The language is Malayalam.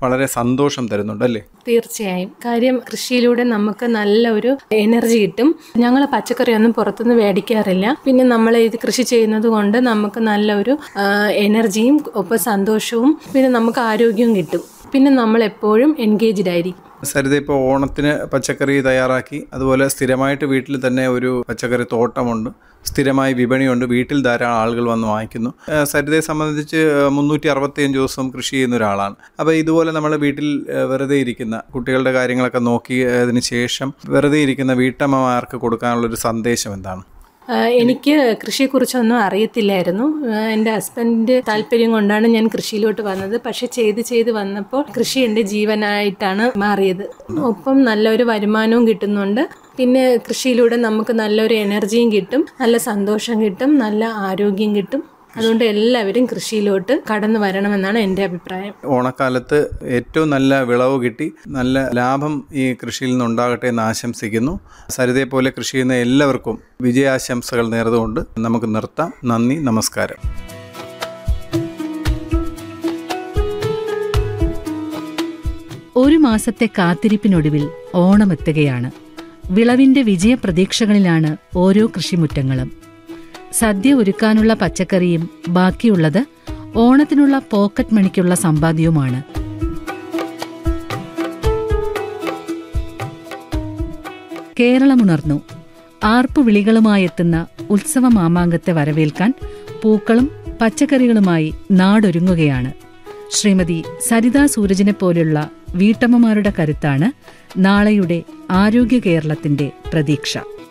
വളരെ സന്തോഷം തരുന്നുണ്ട് അല്ലേ തീർച്ചയായും കാര്യം കൃഷിയിലൂടെ നമുക്ക് നല്ല ഒരു എനർജി കിട്ടും ഞങ്ങൾ പച്ചക്കറിയൊന്നും പുറത്തുനിന്ന് മേടിക്കാറില്ല പിന്നെ നമ്മൾ ഇത് കൃഷി ചെയ്യുന്നത് കൊണ്ട് നമുക്ക് നല്ല ഒരു ആ, എനർജിയും ഒപ്പം സന്തോഷവും പിന്നെ നമുക്ക് ആരോഗ്യവും കിട്ടും പിന്നെ നമ്മൾ എപ്പോഴും എൻഗേജ്ഡ് ആയിരിക്കും സരിത ഇപ്പോൾ ഓണത്തിന് പച്ചക്കറി തയ്യാറാക്കി അതുപോലെ സ്ഥിരമായിട്ട് വീട്ടിൽ തന്നെ ഒരു പച്ചക്കറി തോട്ടമുണ്ട് സ്ഥിരമായി വിപണിയുണ്ട് വീട്ടിൽ ധാരാളം ആളുകൾ വന്ന് വാങ്ങിക്കുന്നു ഏഹ് സരിതയെ സംബന്ധിച്ച് മുന്നൂറ്റി അറുപത്തിയഞ്ച് ദിവസം കൃഷി ചെയ്യുന്ന ഒരാളാണ് അപ്പോൾ ഇതുപോലെ നമ്മൾ വീട്ടിൽ ഏഹ് വെറുതെ ഇരിക്കുന്ന കുട്ടികളുടെ കാര്യങ്ങളൊക്കെ നോക്കിയതിന് ശേഷം വെറുതെ ഇരിക്കുന്ന വീട്ടമ്മമാർക്ക് കൊടുക്കാനുള്ളൊരു സന്ദേശം എന്താണ് ആ, എനിക്ക് കൃഷിയെക്കുറിച്ചൊന്നും അറിയത്തില്ലായിരുന്നു ആ, എൻ്റെ ഹസ്ബൻഡിൻ്റെ താല്പര്യം കൊണ്ടാണ് ഞാൻ കൃഷിയിലോട്ട് വന്നത് പക്ഷെ ചെയ്ത് ചെയ്ത് വന്നപ്പോൾ കൃഷി എൻ്റെ ജീവനായിട്ടാണ് മാറിയത് ഒപ്പം നല്ലൊരു വരുമാനവും കിട്ടുന്നുണ്ട് പിന്നെ കൃഷിയിലൂടെ നമുക്ക് നല്ലൊരു എനർജിയും കിട്ടും നല്ല സന്തോഷം കിട്ടും നല്ല ആരോഗ്യം കിട്ടും അതുകൊണ്ട് എല്ലാവരും കൃഷിയിലോട്ട് കടന്നു വരണമെന്നാണ് എൻ്റെ അഭിപ്രായം ഓണക്കാലത്ത് ഏറ്റവും നല്ല വിളവ് കിട്ടി നല്ല ലാഭം ഈ കൃഷിയിൽ നിന്നുണ്ടാകട്ടെ എന്ന് ആശംസിക്കുന്നു സരിതയെ പോലെ കൃഷി ചെയ്യുന്ന എല്ലാവർക്കും വിജയാശംസകൾ നേർന്നുകൊണ്ട് നമുക്ക് നിർത്താം നന്ദി നമസ്കാരം ഒരു മാസത്തെ കാത്തിരിപ്പിനൊടുവിൽ ഓണമെത്തുകയാണ് വിളവിന്റെ വിജയപ്രതീക്ഷകളിലാണ് ഓരോ കൃഷിമുറ്റങ്ങളും സദ്യ ഒരുക്കാനുള്ള പച്ചക്കറിയും ബാക്കിയുള്ളത് ഓണത്തിനുള്ള പോക്കറ്റ് മണിക്കുള്ള സമ്പാദ്യവുമാണ് കേരളമുണർന്നു ആർപ്പുവിളികളുമായെത്തുന്ന ഉത്സവ മാമാങ്കത്തെ വരവേൽക്കാൻ പൂക്കളും പച്ചക്കറികളുമായി നാടൊരുങ്ങുകയാണ് ശ്രീമതി സരിതാ സൂരജിനെ പോലുള്ള വീട്ടമ്മമാരുടെ കരുത്താണ് നാളെയുടെ ആരോഗ്യ കേരളത്തിന്റെ പ്രതീക്ഷ